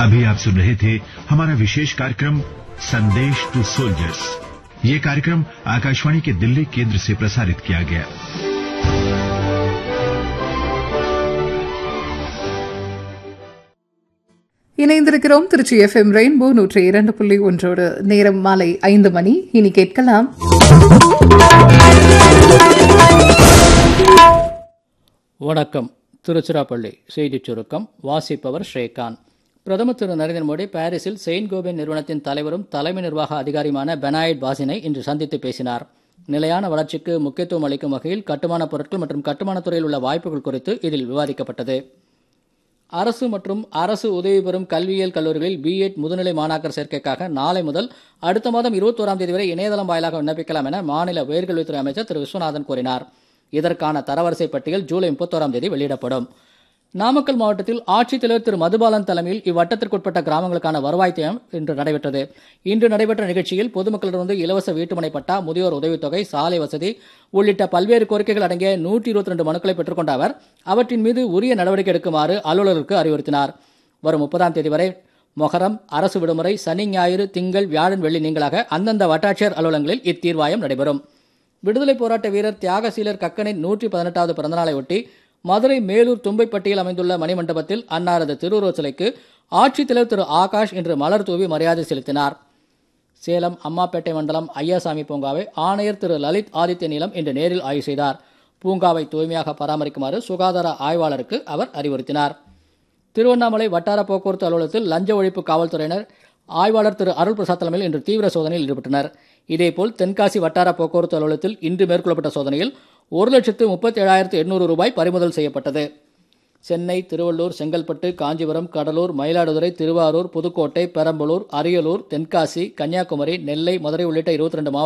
अभी आप सुन रहे थे हमारा विशेष कार्यक्रम संदेश टू सोल्जर्स ये कार्यक्रम आकाशवाणी के दिल्ली केंद्र से प्रसारित किया गया இணைந்திருக்கிறோம் திருச்சி எஃப்எம் ரெயின்போ நூற்றி இரண்டு புள்ளி ஒன்றோடு நேரம் மாலை ஐந்து மணி இனி கேட்கலாம் வணக்கம் திருச்சிராப்பள்ளி செய்திச் சுருக்கம் வாசிப்பவர் ஸ்ரீகாந்த் பிரதமர் திரு நரேந்திர மோடி பாரிஸில் செயின்ட் கோபென் நிறுவனத்தின் தலைவரும் தலைமை நிர்வாக அதிகாரியுமான பெனாய்ட் பாசினை இன்று சந்தித்து பேசினார் நிலையான வளர்ச்சிக்கு முக்கியத்துவம் அளிக்கும் வகையில் கட்டுமானப் பொருட்கள் மற்றும் கட்டுமானத் துறையில் உள்ள வாய்ப்புகள் குறித்து இதில் விவாதிக்கப்பட்டது அரசு மற்றும் அரசு உதவி பெறும் கல்வியியல் கல்லூரிகளில் பிஎட் முதுநிலை மாணாக்கர் சேர்க்கைக்காக நாளை முதல் அடுத்த மாதம் இருபத்தோராம் தேதி வரை இணையதளம் வாயிலாக விண்ணப்பிக்கலாம் என மாநில உயர்கல்வித்துறை அமைச்சர் திரு விஸ்வநாதன் கூறினார் இதற்கான தரவரிசை பட்டியல் ஜூலை முப்பத்தோராம் தேதி வெளியிடப்படும் நாமக்கல் மாவட்டத்தில் ஆட்சித்தலைவர் திரு மதுபாலன் தலைமையில் இவ்வட்டத்திற்குட்பட்ட கிராமங்களுக்கான வருவாய் தேயம் இன்று நடைபெற்றது இன்று நடைபெற்ற நிகழ்ச்சியில் பொதுமக்களிடமிருந்து இலவச வீட்டுமனை பட்டா முதியோர் உதவித்தொகை சாலை வசதி உள்ளிட்ட பல்வேறு கோரிக்கைகள் அடங்கிய நூற்றி இருபத்தி ரெண்டு மனுக்களை பெற்றுக்கொண்ட அவர் அவற்றின் மீது உரிய நடவடிக்கை எடுக்குமாறு அலுவலருக்கு அறிவுறுத்தினார் வரும் முப்பதாம் தேதி வரை மொஹரம் அரசு விடுமுறை சனி ஞாயிறு திங்கள் வியாழன் வெள்ளி நீங்களாக அந்தந்த வட்டாட்சியர் அலுவலகங்களில் இத்தீர்வாயம் நடைபெறும் விடுதலை போராட்ட வீரர் தியாகசீலர் கக்கனின் நூற்றி பதினெட்டாவது பிறந்தநாளை ஒட்டி மதுரை மேலூர் தும்பைப்பட்டியில் அமைந்துள்ள மணிமண்டபத்தில் அன்னாரது திருவுருவச் சிலைக்கு ஆட்சித்தலைவர் திரு ஆகாஷ் இன்று மலர் தூவி மரியாதை செலுத்தினார் சேலம் அம்மாப்பேட்டை மண்டலம் ஐயாசாமி பூங்காவை ஆணையர் திரு லலித் ஆதித்ய நீலம் இன்று நேரில் ஆய்வு செய்தார் பூங்காவை தூய்மையாக பராமரிக்குமாறு சுகாதார ஆய்வாளருக்கு அவர் அறிவுறுத்தினார் திருவண்ணாமலை வட்டார போக்குவரத்து அலுவலகத்தில் லஞ்ச ஒழிப்பு காவல்துறையினர் ஆய்வாளர் திரு அருள் பிரசாத் தலைமையில் இன்று தீவிர சோதனையில் ஈடுபட்டனர் இதேபோல் தென்காசி வட்டார போக்குவரத்து அலுவலகத்தில் இன்று மேற்கொள்ளப்பட்ட சோதனையில் ஒரு லட்சத்து முப்பத்தி ஏழாயிரத்து எண்ணூறு ரூபாய் பறிமுதல் செய்யப்பட்டது சென்னை திருவள்ளூர் செங்கல்பட்டு காஞ்சிபுரம் கடலூர் மயிலாடுதுறை திருவாரூர் புதுக்கோட்டை பெரம்பலூர் அரியலூர் தென்காசி கன்னியாகுமரி நெல்லை மதுரை உள்ளிட்ட இருபத்தி ரெண்டு